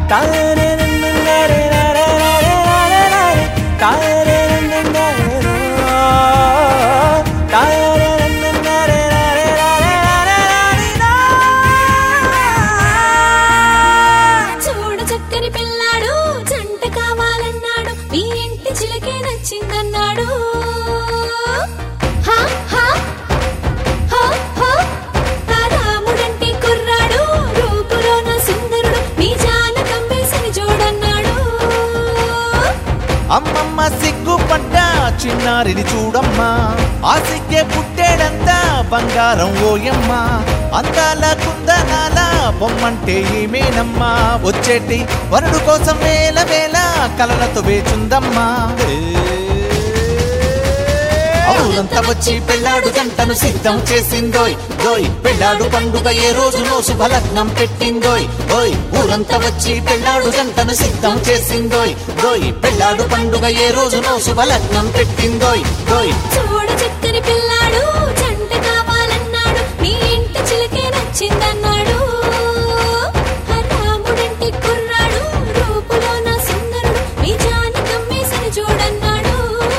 చూడ చక్కని పిల్లాడు జంట కావాలన్నాడు మీ ఇంటి చిలకే నచ్చిందన్నాడు హా, హా, హో, హో. ఆ రాముడంటే కుర్రాడు రూపులోన సుందరుడు మీ జాన కమ్మేసని చూడన్నాడు అమ్మమ్మ సిగ్గుపడ్డ చిన్నారిని చూడమ్మా ఆ సిగ్గే పుట్టేడంతా బంగారం ఓయమ్మ అందాల కుందనాల బొమ్మంటే ఏమేనమ్మా వచ్చేటి వరుడు కోసం వేల వేల కలలతో వేచుందమ్మా ఊరంతా వచ్చి పెళ్ళాడు జంటను సిద్ధం చేసిందోయ్ దోయ్ పెళ్ళాడు పండుగ ఏ రోజునో శుభలగ్నం పెట్టిందోయ్ ఓయ్ ఊరంతా వచ్చి పెళ్ళాడు జంటను సిద్ధం చేసిందోయ్ దోయ్ పెళ్ళాడు పండుగ ఏ రోజునో శుభలగ్నం పెట్టిందోయ్ దోయ్ చూడ చక్కని పిల్లాడు జంట కావాలన్నాడు మీ ఇంటి చిలకే నచ్చిందన్నాడు ఆ రాముడంటే కుర్రాడు రూపులోన సుందరుడు మీ జాన కమ్మేసని చూడన్నాడు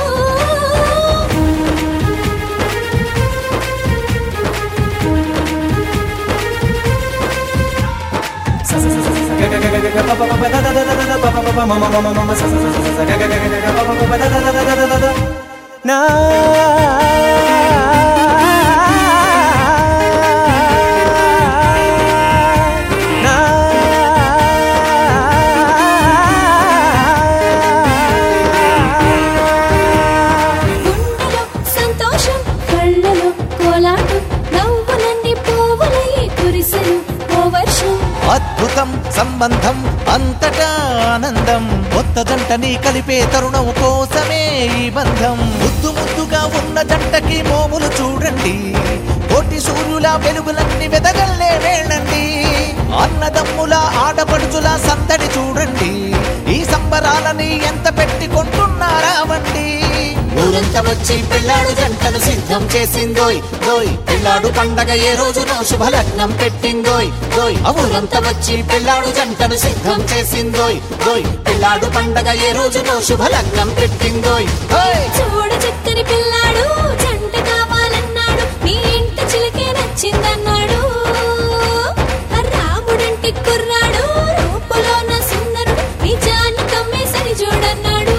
గుండెలో సంతోషం కళ్ళలో కోలాటం నవ్వులన్నీ పువ్వులయ్యి కురిసెను ఓ వర్షం అద్భుతం సంబంధం అంతటా ఆనందం కొత్త జంటని కలిపే తరుణం కోసమే ఈ బంధం ముద్దు ముద్దుగా ఉన్న జంటకి మోములు చూడండి కోటి సూర్యుల వెలుగులన్నీ వెదగల్లే వేళండి అన్నదమ్ముల ఆడపడుచుల సందడి చూడండి ఈ సంబరాలని ఎంత పెట్టి కొంటున్నారా వండి ఊరంతా వచ్చి పెళ్ళాడు జంటను సిద్ధం చేసిందోయ్ దోయ్ పెళ్ళాడు పండగ ఏ రోజునో శుభలగ్నం పెట్టిందోయ్ దోయ్ ఊరంతా వచ్చి పెళ్ళాడు జంటను సిద్ధం చేసిందోయ్ దోయ్ పెళ్ళాడు పండగ ఏ రోజునో శుభలగ్నం పెట్టిందోయ్ ఓయ్ చూడ చక్కని పిల్లాడు జంట కావాలన్నాడు మీ ఇంటి చిలకే నచ్చిందన్నాడు ఆ రాముడంటే కుర్రాడు రూపులోన సుందరుడు మీ జాన కమ్మేసని చూడన్నాడు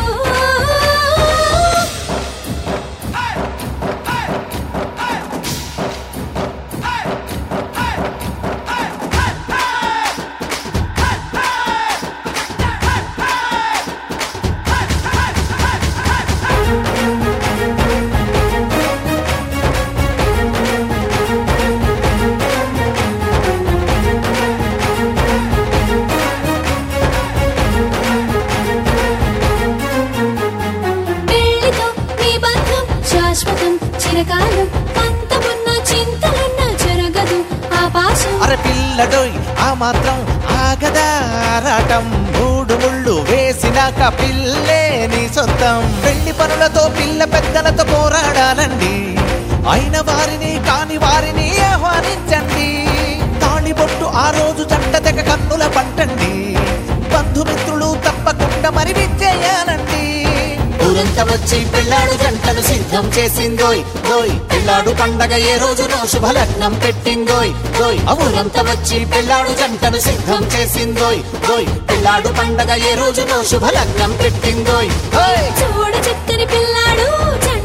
పెళ్లితో మీ బంధం శాశ్వతం చిరకాలం పంతమున్న చింతలున్న జరగదు ఆ పాశం అరే పిల్లడోయ్ ఆ మాత్రం ఆగదా ఆరాటం మూడు ముళ్ళు వేసినాక పిల్లే నీ సొంతం పెళ్లి పనులతో పిల్ల పెద్దలతో పోరాడాలండి అయిన వారిని కాని వారిని ఆహ్వానించండి తాళిబొట్టు ఆ రోజు జంట తెగ కన్నుల పంటండి బంధుమిత్రులు తప్పకుండా మరి విచ్చేయాలండి ఊరంతా వచ్చి పెళ్ళాడు జంటను సిద్ధం చేసిందోయ్ దోయ్ పెళ్ళాడు పండగ ఏ రోజునో శుభలగ్నం పెట్టిందోయ్ దోయ్ ఊరంతా వచ్చి పెళ్ళాడు జంటను సిద్ధం చేసిందోయ్ దోయ్ పెళ్ళాడు పండగ ఏ రోజునో శుభలగ్నం పెట్టిందోయ్ ఓయ్ చూడ చక్కని పిల్లాడు జంట